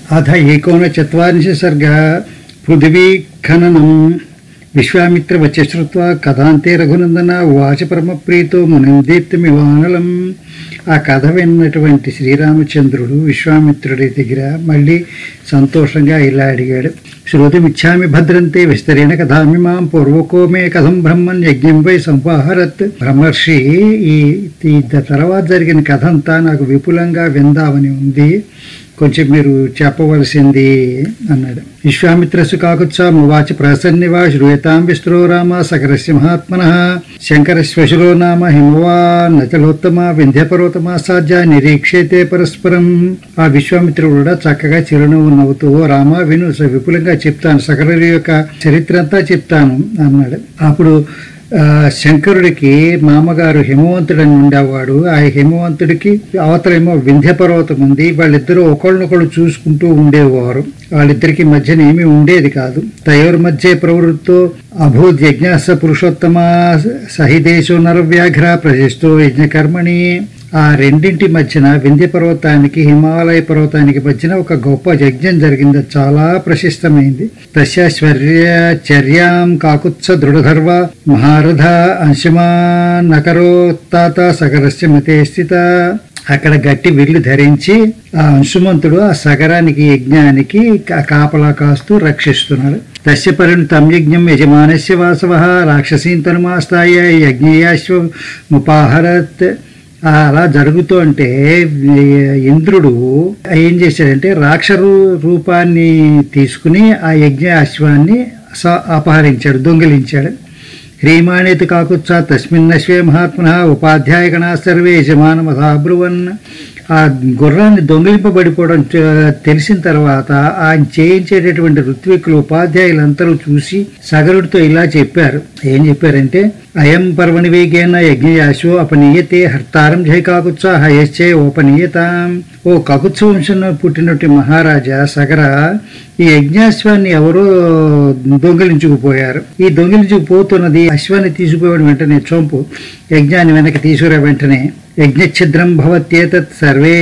అథ ఏకోనచత్వారింశ సర్గ పృథివీ ఖననం విశ్వామిత్ర వచ్చి శ్రుత్వా కథాంతే రఘునందన వాచ పరమప్రీతో మునిందీప్తమివానలం ఆ కథ విన్నటువంటి శ్రీరామచంద్రుడు విశ్వామిత్రుడి దగ్గర మళ్ళీ సంతోషంగా ఇలా అడిగాడు శ్రోతమిచ్చామి భద్రంతే విస్తరేణ కథామిమాం పూర్వకో మే కథం బ్రహ్మన్ యజ్ఞం వై సంవాహరత్ బ్రహ్మర్షి ఈ ఈ తర్వాత జరిగిన కథ అంతా నాకు విపులంగా విందామని ఉంది కొంచెం మీరు చెప్పవలసింది అన్నాడు విశ్వామిత్రసు కాకుత్సా మువాచ ప్రసన్నివా శ్రూయతాం విస్త్రో రామ సకరస్య మహాత్మన శంకర శ్వశులో నామ హిమవా నచలోత్తమ వింధ్యపర్వతమా సాధ్య నిరీక్షేతే పరస్పరం ఆ విశ్వామిత్రుడు కూడా చక్కగా చిరునవ్వు నవ్వుతూ "ఓ రామ విను స- విపులంగా చెప్తాను సకరుడి యొక్క చరిత్ర అంతా చెప్తాను అన్నాడు అప్పుడు ఆ, శంకరుడికి మామగారు హిమవంతుడని ఉండేవాడు ఆ హిమవంతుడికి అవతలేమో వింధ్య పర్వతం ఉంది వాళ్ళిద్దరూ ఒకళ్ళనొకళ్ళు చూసుకుంటూ ఉండేవారు వాళ్ళిద్దరికి మధ్యన ఏమీ ఉండేది కాదు తయోర్ మధ్య ప్రవృత్తో అభూత్ యజ్ఞాస పురుషోత్తమ సహిదేశో నరవ్యాఘ్ర ప్రశిష్టో యజ్ఞకర్మణి ఆ రెండింటి మధ్యన వింధ్య పర్వతానికి హిమాలయ పర్వతానికి మధ్యన ఒక గొప్ప యజ్ఞం జరిగింది అది చాలా ప్రశస్తమైంది తస్యాశ్వర్య చర్యాం కాకుత్స దృఢధర్వ మహారథ అంశమా నకరోత్తాత సగరస్య మతే స్థిత అక్కడ గట్టి విల్లు ధరించి ఆ అంశుమంతుడు ఆ సగరానికి యజ్ఞానికి కా- కాపలా కాస్తూ రక్షిస్తున్నాడు తస్య పరిణితం యజ్ఞం యజమానస్య వాసవ రాక్షసీన్ తనుమాస్తాయ యజ్ఞయాశ్వ ముపాహరత్ ఆ అలా జరుగుతూ అంటే ఈ- ఇంద్రుడు ఏం చేశాడంటే రాక్ష రూ- రూపాన్ని తీసుకుని ఆ యజ్ఞ అశ్వాన్ని స- అపహరించాడు దొంగిలించాడు హ్రీమాణేతి కాకుత్సా తస్మిన్నశ్వే మహాత్మన ఉపాధ్యాయగణా సర్వే యజమానమథాబ్రువన్ ఆ గుర్రాన్ని దొంగిలింపబడిపోవడం చ- తెలిసిన తర్వాత ఆయన చేయించేటటువంటి ఋత్వికులు ఉపాధ్యాయులందరూ చూసి సగరుడితో ఇలా చెప్పారు ఏం చెప్పారంటే అయం పర్వణి వేగేన యజ్ఞయాశో అపనీయతే హర్తారం జయ కాకుత్స హయశ్చే ఓపనీయతాం ఓ కకుత్స వంశంలో పుట్టినట్టు మహారాజా సగర ఈ యజ్ఞాశ్వాన్ని ఎవరో దొంగిలించుకుపోయారు ఈ దొంగిలించుకుపోతున్నది అశ్వాన్ని తీసుకుపోవడం వెంటనే చంపు యజ్ఞాన్ని వెనక్కి తీసుకురా వెంటనే యజ్ఞఛిద్రం భవత్యేతత్ సర్వే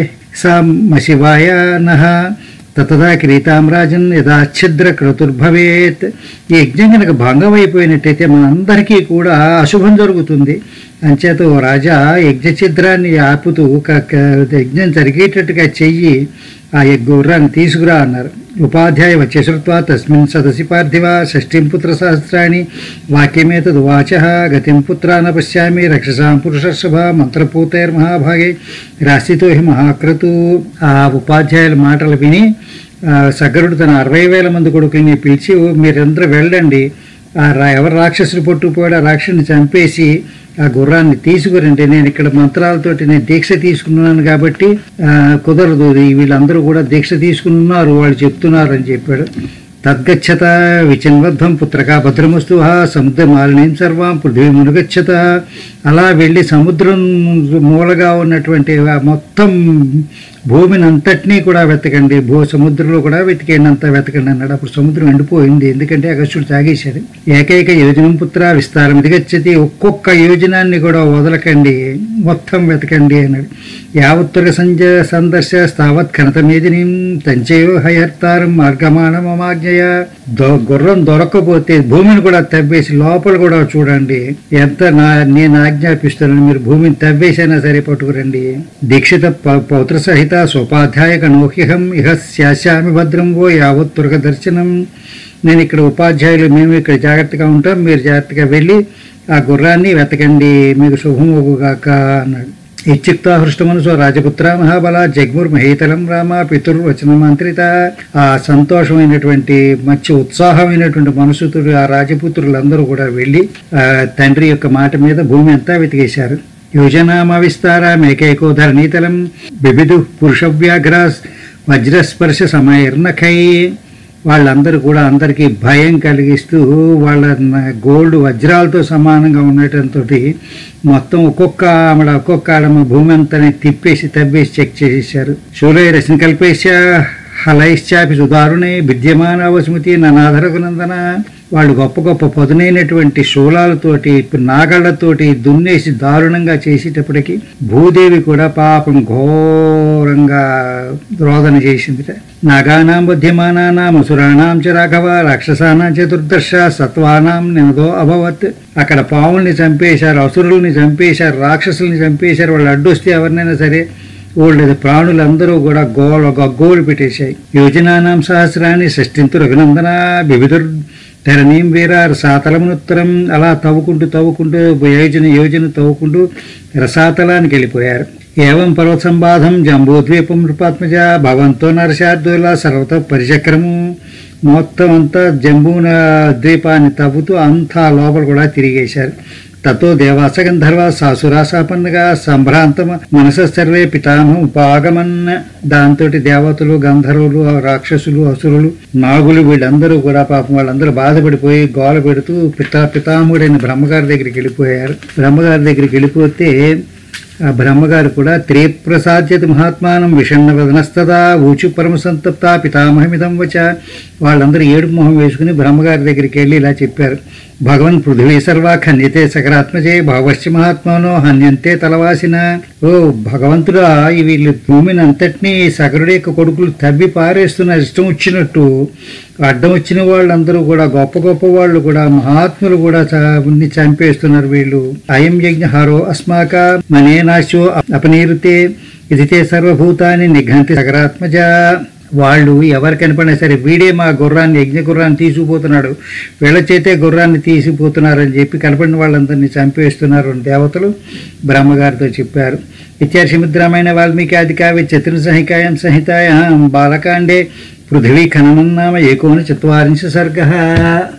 సామశివాయ నః తతదా కిరీతాం రాజన్ యథాఛిద్ర క్రతుర్భవేత్ ఈ యజ్ఞం కనుక భంగం అయిపోయినట్టయితే మనందరికీ కూడా అశుభం జరుగుతుంది అంచేత ఓ రాజా యజ్ఞఛిద్రాన్ని ఆపుతూ క- క- యజ్ఞం జరిగేటట్టుగా చెయ్యి ఆ యజ్ఞ గుర్రాన్ని తీసుకురా అన్నారు ఉపాధ్యాయ వచ్చేశ్రుత్వా తస్మిన్ సదసి పార్థివ షష్ఠిం పుత్ర సహస్రాన్ని వాక్యమేతద్ వాచ గతిం పుత్రా న పశ్యామి రక్షసాం పురుషర్షభ మంత్రపూతైర్మహాభాగే రాశితో హి మహాక్రతు ఆ ఉపాధ్యాయుల మాటలు విని ఆ, సగరుడు తన అరవై వేల మంది కొడుకుని పిలిచి "ఓ, మీరందరూ వెళ్ళండి ఆ రా ఎవరు రాక్షసుడు పట్టుకుపోయాడు ఆ రాక్షసుని చంపేసి ఆ గుర్రాన్ని తీసుకురండి నేను ఇక్కడ మంత్రాలతోటి నేను దీక్ష తీసుకున్నాను కాబట్టి ఆ, కుదరదు ఈ వీళ్ళందరూ కూడా దీక్ష తీసుకుని ఉన్నారు వాళ్ళు చెప్తున్నారు అని చెప్పాడు తద్గచ్చత విచిన్వద్ధం పుత్రకా భద్రమస్తు సముద్ర మాలినీం సర్వాం పృథ్వీ మునుగచ్చత అలా వెళ్ళి సముద్రం మూలగా ఉన్నటువంటి ఆ మొత్తం భూమిని అంతటినీ కూడా వెతకండి భూ సముద్రంలో కూడా వెతికేయండి అంతా వెతకండి అన్నాడు అప్పుడు సముద్రం ఎండిపోయింది ఎందుకంటే అగస్టుడు తాగేశాడు ఏకైక యోజనం పుత్ర విస్తారం ఇదిగచ్చతి ఒక్కొక్క యోజనాన్ని కూడా వదలకండి మొత్తం వెతకండి అన్నాడు యావత్తుర సంజ సందర్శ స్థావత్ కనతమేదిని తంచేయో హయర్తారం మార్గమాణమమాజ్ఞయ దొ- గుర్రం దొరకకపోతే భూమిని కూడా తవ్వేసి లోపల కూడా చూడండి ఎంత నా నేను ఆజ్ఞాపిస్తున్నాను మీరు భూమిని తవ్వేసైనా సరే పట్టుకురండి దీక్షిత ప- పౌత్ర సహిత స్వపాధ్యాయ గణోహ్యహం ఇహ శాస్యామి భద్రం ఓ యావత్ తురగ దర్శనం నేను ఇక్కడ ఉపాధ్యాయులు మేము ఇక్కడ జాగ్రత్తగా ఉంటాం మీరు జాగ్రత్తగా వెళ్ళి ఆ గుర్రాన్ని వెతకండి మీకు శుభమోగుగాక అన్నాడు ఇత్యుక్త హృష్టమనుసో రాజపుత్ర మహాబల జగ్ముర్ మహీతలం రామ పితుర్వచనమంత్రిత ఆ సంతోషమైనటువంటి మంచి ఉత్సాహమైనటువంటి మనసుతుడు ఆ రాజపుత్రులందరూ కూడా వెళ్ళి ఆ తండ్రి యొక్క మాట మీద భూమి అంతా వెతికేశారు యోజనామ విస్తారమేకైకో ధరణీతలం బిబిదు పురుషవ్యాఘ్ర వజ్రస్పర్శ సమైర్నఖై వాళ్ళందరూ కూడా అందరికీ భయం కలిగిస్తూ వాళ్ళ న- గోల్డ్ వజ్రాలతో సమానంగా ఉండటంతో మొత్తం ఒక్కొక్క ఆమెడ ఒక్కొక్క ఆడమ భూమి అంతా తిప్పేసి తవ్వేసి చెక్ చేసేసారు శూలై రచన కల్పేశ హలైశ్చాపి సుదారుణే విద్యమాన వసుమతి ననాధరకునందన వాళ్ళు గొప్ప గొప్ప పదునైనటువంటి శూలాలతోటి నాగళ్లతోటి దున్నేసి దారుణంగా చేసేటప్పటికి భూదేవి కూడా పాపం ఘోరంగా రోదన చేసిందిట నాగానాం బుద్ధిమానానాం అసురాణాం చ రాఘవ రాక్షసానాం చతుర్దశ సత్వానాం నినదో అభవత్ అక్కడ పావుల్ని చంపేశారు అసురుల్ని చంపేశారు రాక్షసుల్ని చంపేశారు వాళ్ళు అడ్డొస్తే ఎవరినైనా సరే వాళ్ళ ప్రాణులందరూ కూడా గోల గగ్గోలు పెట్టేశాయి యోజనానాం సహస్రాన్ని సృష్టింతు రఘునందన బిబిదుర్ ధరణీం వీరార్ సాతలమునుత్తరం అలా తవ్వుకుంటూ తవ్వుకుంటూ యోజన యోజన తవ్వుకుంటూ రసాతలానికి వెళ్ళిపోయారు ఏవం పర్వత సంబాధం జంబూద్వీపం నృపాత్మజ భవంతో నరశార్దుల సర్వత పరిచక్రము మొత్తం అంతా జంబూన ద్వీపాన్ని తవ్వుతూ అంతా లోపల కూడా తిరిగేశారు తతో దేవాస గంధర్వ సాసురాసాపన్నగా సంభ్రాంతమ మనస సర్వే పితామహం ఉపాగమన్ దాంతో దేవతలు గంధర్వులు రాక్షసులు అసురులు నాగులు వీళ్ళందరూ కూడా పాపం వాళ్ళందరూ బాధపడిపోయి గోల పెడుతూ పితా పితామహుడైన బ్రహ్మగారి దగ్గరికి వెళ్ళిపోయారు బ్రహ్మగారి దగ్గరికి వెళ్ళిపోతే ఆ బ్రహ్మగారు కూడా త్రిప్రసాద్యత మహాత్మానం విషణ్ణ వదనస్తదా ఊచు పరమ సంతప్త పితామహమిదం వచ వాళ్ళందరూ ఏడుపు మొహం వేసుకుని బ్రహ్మగారి దగ్గరికి వెళ్ళి ఇలా చెప్పారు భగవన్ పృథివీ సర్వా ఖన్యతే సకరాత్మజే భావశ్చ మహాత్మానో హన్యంతే తలవాసిన ఓ భగవంతుడా ఈ వీళ్ళు భూమిని అంతటినీ సగరుడి యొక్క కొడుకులు తవ్వి పారేస్తున్నారు ఇష్టం వచ్చినట్టు అడ్డం వచ్చిన వాళ్ళందరూ కూడా గొప్ప గొప్ప వాళ్ళు కూడా మహాత్ములు కూడా చ- ఉన్ని చంపేస్తున్నారు వీళ్ళు అయం యజ్ఞహారో అస్మాక మనే నాశో అపనీరుతే ఇదితే సర్వభూతాన్ని నిఘంతి సగరాత్మజ వాళ్ళు ఎవరు కనపడినా సరే వీడే మా గుర్రాన్ని యజ్ఞ గుర్రాన్ని తీసుకుపోతున్నాడు వీళ్ళ చేతే గుర్రాన్ని తీసుకుపోతున్నారని చెప్పి కనపడిన వాళ్ళందరినీ చంపేస్తున్నారు అని దేవతలు బ్రహ్మగారితో చెప్పారు ఇత్యార్షమిద్రమైన వాల్మీకి ఆది కావ్య చతుర్ సంహికాయం సంహితాయాం బాలకాండే పృథివీ ఖననం నామ ఏకోన చత్వారింశ సర్గ